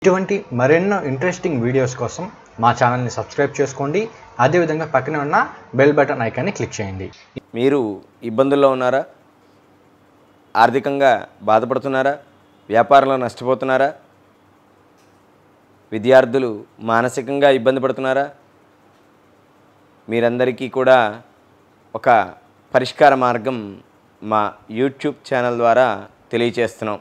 ఇటువంటి మరెన్నో interesting videos కోసం మా ఛానల్ని సబ్స్క్రైబ్ చేసుకోండి అదేవిధంగా పక్కనే ఉన్న బెల్ బటన్ ఐకాన్ని క్లిక్ చేయండి మీరు ఇబ్బందుల్లో ఉన్నారా ఆర్థికంగా బాధపడుతున్నారా వ్యాపారంలో నష్టపోతున్నారా విద్యార్థులు మానసికంగా ఇబ్బంది పడుతున్నారా మీరందరికీ కూడా ఒక పరిష్కార మార్గం మా యూట్యూబ్ ఛానల్ ద్వారా తెలియచేస్తున్నాం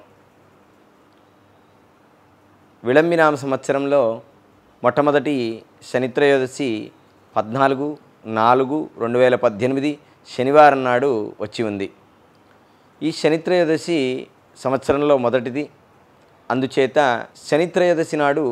విళంబినామ సంవత్సరంలో మొట్టమొదటి శనిత్రయోదశి పద్నాలుగు నాలుగు రెండు వేల పద్దెనిమిది శనివారం నాడు వచ్చి ఉంది ఈ శనిత్రయోదశి సంవత్సరంలో మొదటిది అందుచేత శనిత్రయోదశి నాడు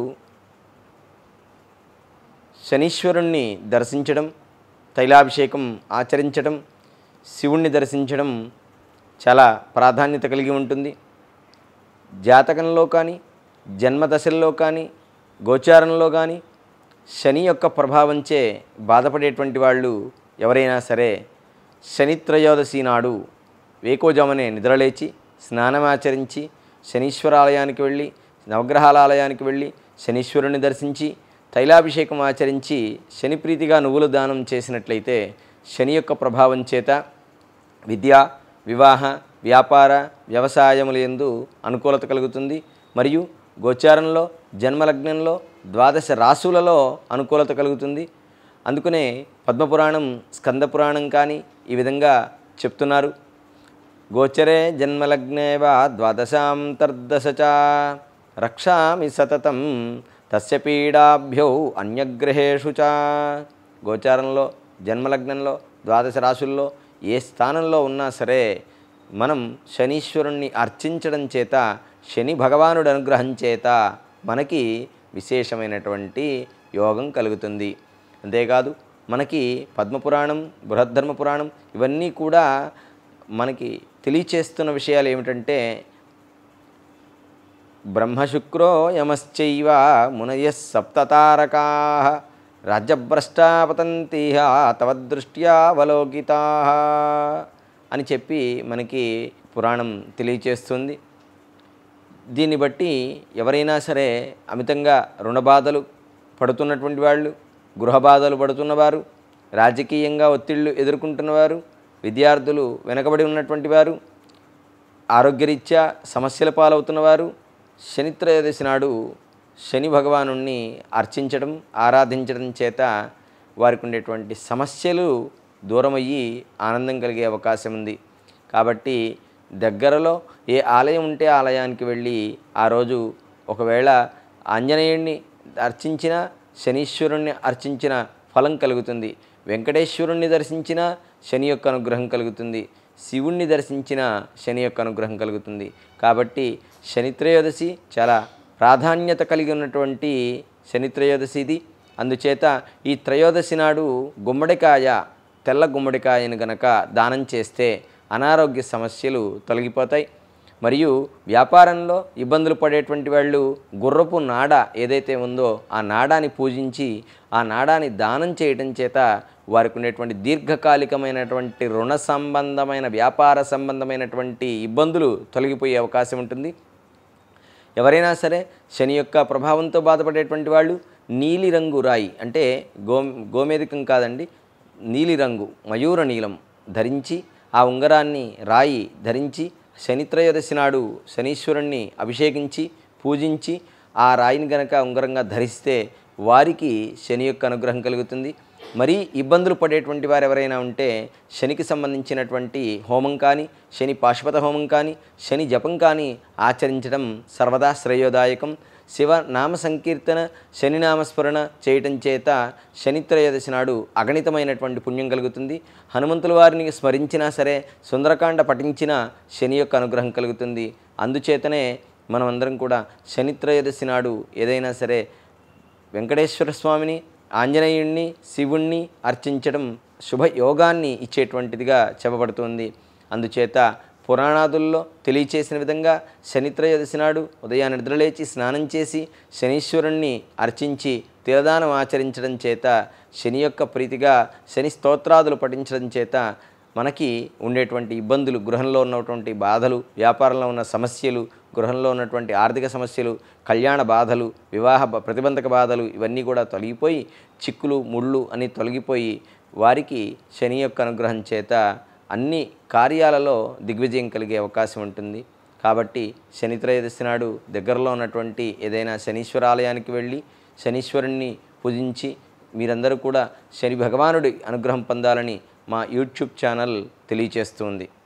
శనీశ్వరుణ్ణి దర్శించడం తైలాభిషేకం ఆచరించడం శివుణ్ణి దర్శించడం చాలా ప్రాధాన్యత కలిగి ఉంటుంది జాతకంలో కానీ జన్మదశల్లో కానీ గోచారంలో కానీ శని యొక్క ప్రభావంచే బాధపడేటువంటి వాళ్ళు ఎవరైనా సరే శనిత్రయోదశి నాడు వేకోజామనే నిద్రలేచి స్నానమాచరించి శనీశ్వరాలయానికి వెళ్ళి నవగ్రహాల ఆలయానికి వెళ్ళి శనీశ్వరుని దర్శించి తైలాభిషేకం ఆచరించి శని ప్రీతిగా నువ్వులు దానం చేసినట్లయితే శని యొక్క ప్రభావం చేత విద్య వివాహ వ్యాపార వ్యవసాయముల యందు అనుకూలత కలుగుతుంది మరియు గోచారంలో జన్మలగ్నంలో ద్వాదశ రాసులలో అనుకూలత కలుగుతుంది అందుకనే పద్మపురాణం స్కందపురాణం కానీ ఈ విధంగా చెప్తున్నారు గోచరే జన్మలగ్నేవ ద్వాదశాంతర్దశ చ రక్షామి సతతం తస్య పీడాభ్యౌ అన్యగ్రహేషు చ గోచారంలో జన్మలగ్నంలో ద్వాదశ రాశుల్లో ఏ స్థానంలో ఉన్నా సరే మనం శనీశ్వరుణ్ణి అర్చించడం చేత శని భగవానుడి అనుగ్రహం చేత మనకి విశేషమైనటువంటి యోగం కలుగుతుంది అంతేకాదు మనకి పద్మపురాణం బృహద్ధర్మ పురాణం ఇవన్నీ కూడా మనకి తెలియచేస్తున్న విషయాలు ఏమిటంటే బ్రహ్మశుక్రో యమశ్చైవ మునయ సప్తతారకా రాజ్యభ్రష్టా పతంతిహ తవ దృష్ట్యావలోకితా అని చెప్పి మనకి పురాణం తెలియచేస్తుంది దీన్ని బట్టి ఎవరైనా సరే అమితంగా రుణబాధలు పడుతున్నటువంటి వాళ్ళు గృహ బాధలు పడుతున్నవారు రాజకీయంగా ఒత్తిళ్లు ఎదుర్కొంటున్నవారు విద్యార్థులు వెనకబడి ఉన్నటువంటి వారు ఆరోగ్యరీత్యా సమస్యల పాలవుతున్నవారు శనిత్రయోదశి నాడు శని భగవాను అర్చించడం ఆరాధించడం చేత వారికి ఉండేటువంటి సమస్యలు దూరమయ్యి ఆనందం కలిగే అవకాశం ఉంది కాబట్టి దగ్గరలో ఏ ఆలయం ఉంటే ఆలయానికి వెళ్ళి ఆ రోజు ఒకవేళ ఆంజనేయుణ్ణి అర్చించిన శనీశ్వరుణ్ణి అర్చించిన ఫలం కలుగుతుంది వెంకటేశ్వరుణ్ణి దర్శించిన శని యొక్క అనుగ్రహం కలుగుతుంది శివుణ్ణి దర్శించిన శని యొక్క అనుగ్రహం కలుగుతుంది కాబట్టి శనిత్రయోదశి చాలా ప్రాధాన్యత కలిగి ఉన్నటువంటి శనిత్రయోదశి ఇది అందుచేత ఈ త్రయోదశి నాడు గుమ్మడికాయ తెల్ల గుమ్మడికాయను గనక దానం చేస్తే అనారోగ్య సమస్యలు తొలగిపోతాయి మరియు వ్యాపారంలో ఇబ్బందులు పడేటువంటి వాళ్ళు గుర్రపు నాడ ఏదైతే ఉందో ఆ నాడాని పూజించి ఆ నాడాని దానం చేయడం చేత వారికి ఉండేటువంటి దీర్ఘకాలికమైనటువంటి రుణ సంబంధమైన వ్యాపార సంబంధమైనటువంటి ఇబ్బందులు తొలగిపోయే అవకాశం ఉంటుంది ఎవరైనా సరే శని యొక్క ప్రభావంతో బాధపడేటువంటి వాళ్ళు నీలిరంగు రాయి అంటే గో గోమేధికం కాదండి నీలిరంగు మయూర నీలం ధరించి ఆ ఉంగరాన్ని రాయి ధరించి శనిత్రయోదశి నాడు శనీశ్వరుణ్ణి అభిషేకించి పూజించి ఆ రాయిని గనక ఉంగరంగా ధరిస్తే వారికి శని యొక్క అనుగ్రహం కలుగుతుంది మరీ ఇబ్బందులు పడేటువంటి వారు ఎవరైనా ఉంటే శనికి సంబంధించినటువంటి హోమం కానీ శని పాశుపత హోమం కానీ శని జపం కానీ ఆచరించడం సర్వదా శ్రేయోదాయకం శివ నామ సంకీర్తన శని నామస్మరణ చేయటం చేత శనిత్రయోదశి నాడు అగణితమైనటువంటి పుణ్యం కలుగుతుంది హనుమంతుల వారిని స్మరించినా సరే సుందరకాండ పఠించినా శని యొక్క అనుగ్రహం కలుగుతుంది అందుచేతనే మనమందరం కూడా శనిత్రయోదశి నాడు ఏదైనా సరే వెంకటేశ్వర స్వామిని ఆంజనేయుణ్ణి శివుణ్ణి అర్చించడం శుభయోగాన్ని ఇచ్చేటువంటిదిగా చెప్పబడుతుంది అందుచేత పురాణాదుల్లో తెలియచేసిన విధంగా శనిత్రయోదశి నాడు ఉదయాన్ని నిద్రలేచి స్నానం చేసి శనీశ్వరుణ్ణి అర్చించి తీరదానం ఆచరించడం చేత శని యొక్క ప్రీతిగా శని స్తోత్రాదులు పఠించడం చేత మనకి ఉండేటువంటి ఇబ్బందులు గృహంలో ఉన్నటువంటి బాధలు వ్యాపారంలో ఉన్న సమస్యలు గృహంలో ఉన్నటువంటి ఆర్థిక సమస్యలు కళ్యాణ బాధలు వివాహ బ- ప్రతిబంధక బాధలు ఇవన్నీ కూడా తొలగిపోయి చిక్కులు ముళ్ళు అని తొలగిపోయి వారికి శని యొక్క అనుగ్రహం చేత అన్ని కార్యాలలో దిగ్విజయం కలిగే అవకాశం ఉంటుంది కాబట్టి శని త్రయోదశి నాడు దగ్గరలో ఉన్నటువంటి ఏదైనా శనీశ్వరాలయానికి వెళ్ళి శనీశ్వరుణ్ణి పూజించి మీరందరూ కూడా శని భగవానుడి అనుగ్రహం పొందాలని మా యూట్యూబ్ ఛానల్ తెలియచేస్తుంది